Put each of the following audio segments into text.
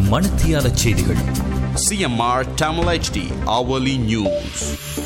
மணத்தியால செய்திகள் CMR Tamil HD hourly news.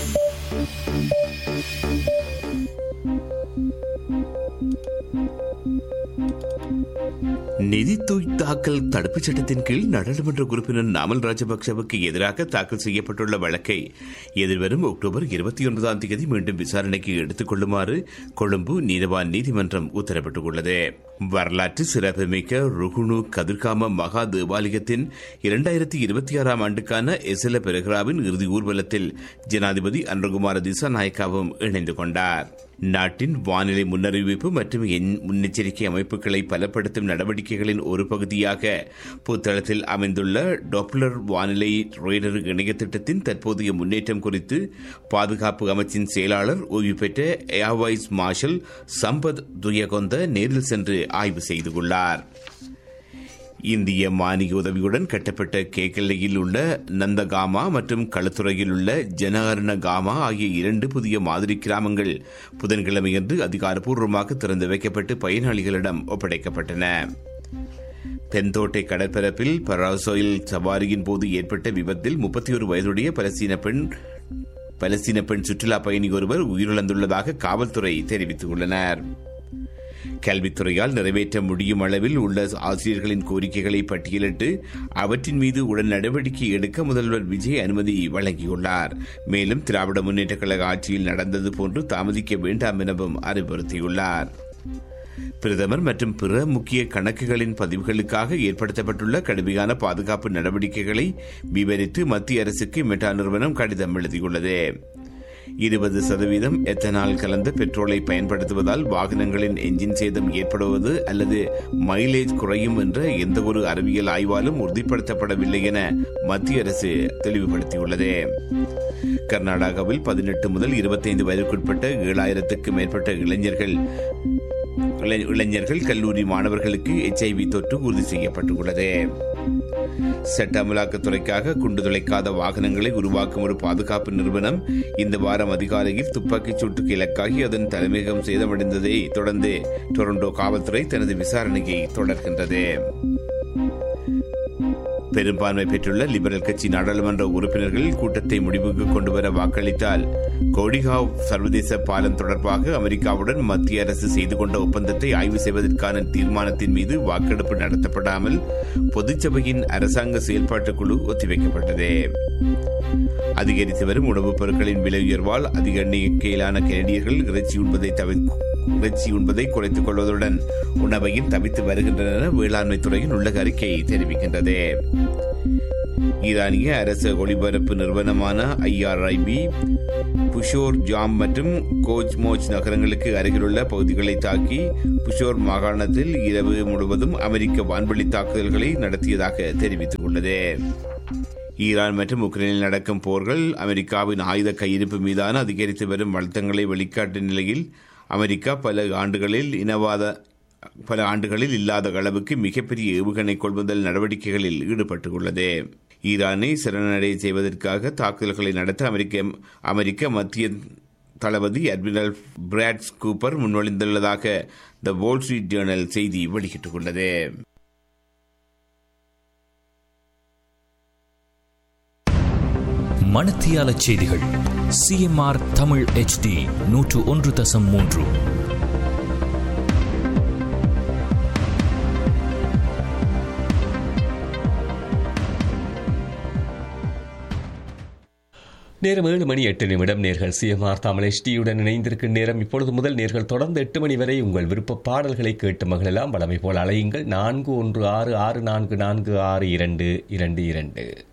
நிதித்துறை தாக்கல் தடுப்புச் சட்டத்தின் கீழ் நாடாளுமன்ற உறுப்பினர் நாமல் ராஜபக்சவுக்கு எதிராக தாக்கல் செய்யப்பட்டுள்ள வழக்கை எதிர்வரும் அக்டோபர் இருபத்தி ஒன்பதாம் தேதி மீண்டும் விசாரணைக்கு எடுத்துக் கொள்ளுமாறு கொழும்பு நீதவான் நீதிமன்றம் உத்தரவிட்டுள்ளது வரலாற்று சிறப்புமிக்க ருகுணு கதிர்காம மகா தேவாலயத்தின் இரண்டாயிரத்தி இருபத்தி ஆறாம் ஆண்டுக்கான எசல பெருகராவின் இறுதி ஊர்வலத்தில் ஜனாதிபதி அன்றகுமார திசாநாயக்காவும் இணைந்து கொண்டார் நாட்டின் வானிலை முன்னறிவிப்பு மற்றும் எண் முன்னெச்சரிக்கை அமைப்புகளை பலப்படுத்தும் நடவடிக்கைகளின் ஒரு பகுதியாக புத்தளத்தில் அமைந்துள்ள டொப்ளர் வானிலை ரேடர் இணைய திட்டத்தின் தற்போதைய முன்னேற்றம் குறித்து பாதுகாப்பு அமைச்சின் செயலாளர் ஓய்வு பெற்ற ஏர்வைஸ் மார்ஷல் சம்பத் துயகொந்த நேரில் சென்று ஆய்வு செய்துள்ளார் இந்திய மானிய உதவியுடன் கட்டப்பட்ட கேக்கல்லையில் உள்ள நந்தகாமா மற்றும் களுத்துறையில் உள்ள ஜனகரண காமா ஆகிய இரண்டு புதிய மாதிரி கிராமங்கள் புதன்கிழமையன்று அதிகாரப்பூர்வமாக திறந்து வைக்கப்பட்டு பயனாளிகளிடம் ஒப்படைக்கப்பட்டன பெந்தோட்டை கடற்பரப்பில் பராசோயில் சவாரியின் போது ஏற்பட்ட விபத்தில் முப்பத்தி ஒரு வயதுடைய பலஸ்தீன பெண் பலஸ்தீன பெண் சுற்றுலா பயணி ஒருவர் உயிரிழந்துள்ளதாக காவல்துறை தெரிவித்துள்ளனர் கல்வித்துறையால் நிறைவேற்ற முடியும் அளவில் உள்ள ஆசிரியர்களின் கோரிக்கைகளை பட்டியலிட்டு அவற்றின் மீது உடன் நடவடிக்கை எடுக்க முதல்வர் விஜய் அனுமதி வழங்கியுள்ளார் மேலும் திராவிட முன்னேற்ற கழக ஆட்சியில் நடந்தது போன்று தாமதிக்க வேண்டாம் எனவும் அறிவுறுத்தியுள்ளார் பிரதமர் மற்றும் பிற முக்கிய கணக்குகளின் பதிவுகளுக்காக ஏற்படுத்தப்பட்டுள்ள கடுமையான பாதுகாப்பு நடவடிக்கைகளை விவரித்து மத்திய அரசுக்கு மெட்டா நிறுவனம் கடிதம் எழுதியுள்ளது இருபது சதவீதம் எத்தனால் கலந்த பெட்ரோலை பயன்படுத்துவதால் வாகனங்களின் என்ஜின் சேதம் ஏற்படுவது அல்லது மைலேஜ் குறையும் என்ற எந்தவொரு அறிவியல் ஆய்வாலும் உறுதிப்படுத்தப்படவில்லை என மத்திய அரசு தெளிவுபடுத்தியுள்ளது கர்நாடகாவில் பதினெட்டு முதல் இருபத்தைந்து வயதுக்குட்பட்ட ஏழாயிரத்துக்கு மேற்பட்ட இளைஞர்கள் இளைஞர்கள் கல்லூரி மாணவர்களுக்கு எச்ஐவி தொற்று உறுதி செய்யப்பட்டுள்ளது சட்ட அமலாக்கத்துறைக்காக குண்டு துளைக்காத வாகனங்களை உருவாக்கும் ஒரு பாதுகாப்பு நிறுவனம் இந்த வாரம் அதிகாலையில் துப்பாக்கிச் சூட்டுக்கு இலக்காகி அதன் தலைமையகம் சேதமடைந்ததை தொடர்ந்து டொரண்டோ காவல்துறை தனது விசாரணையை தொடர்கின்றது பெரும்பான்மை பெற்றுள்ள லிபரல் கட்சி நாடாளுமன்ற உறுப்பினர்கள் கூட்டத்தை முடிவுக்கு கொண்டுவர வாக்களித்தால் கோடிகாவ் சர்வதேச பாலம் தொடர்பாக அமெரிக்காவுடன் மத்திய அரசு செய்து கொண்ட ஒப்பந்தத்தை ஆய்வு செய்வதற்கான தீர்மானத்தின் மீது வாக்கெடுப்பு நடத்தப்படாமல் பொதுச்சபையின் அரசாங்க செயல்பாட்டுக் குழு ஒத்திவைக்கப்பட்டது அதிகரித்து வரும் உணவுப் பொருட்களின் விலை உயர்வால் அதிக எண்ணிக்கையிலான கெனடியர்கள் இறைச்சி உண்பதை தவிர்க்க இறைச்சி உண்பதை குறைத்துக் கொள்வதுடன் உணவையும் தவித்து வருகின்றன என வேளாண்மை துறையின் உள்ளக அறிக்கை தெரிவிக்கின்றது ஈரானிய அரசு ஒளிபரப்பு நிறுவனமான ஐஆர்ஐபி புஷோர் ஜாம் மற்றும் கோச் மோச் நகரங்களுக்கு அருகிலுள்ள பகுதிகளை தாக்கி புஷோர் மாகாணத்தில் இரவு முழுவதும் அமெரிக்க வான்வெளி தாக்குதல்களை நடத்தியதாக தெரிவித்துள்ளது ஈரான் மற்றும் உக்ரைனில் நடக்கும் போர்கள் அமெரிக்காவின் ஆயுத கையிருப்பு மீதான அதிகரித்து வரும் அழுத்தங்களை வெளிக்காட்டும் நிலையில் அமெரிக்கா பல ஆண்டுகளில் இனவாத பல ஆண்டுகளில் இல்லாத அளவுக்கு மிகப்பெரிய ஏவுகணை கொள்முதல் நடவடிக்கைகளில் ஈடுபட்டுள்ளது ஈரானை சரணடைய செய்வதற்காக தாக்குதல்களை நடத்த அமெரிக்க அமெரிக்க மத்திய தளபதி அட்மிரல் பிராட் கூப்பர் முன்வழிந்துள்ளதாக த வால் ஸ்ட்ரீட் ஜேர்னல் செய்தி வெளியிட்டுள்ளது மணத்தியால செய்திகள் சிஎம்ஆர் தமிழ் HD நூற்று ஒன்று தசம் மூன்று நேரம் ஏழு மணி எட்டு நிமிடம் நேர்கள் சிஎம்ஆர் தமிழ் HDயுடன் இணைந்திருக்கும் நேரம் இப்பொழுது முதல் நேர்கள் தொடர்ந்து எட்டு மணி வரை உங்கள் விருப்ப பாடல்களை கேட்டு மகளெல்லாம் வளமை போல் அலையுங்கள் நான்கு ஒன்று ஆறு ஆறு நான்கு நான்கு ஆறு இரண்டு இரண்டு இரண்டு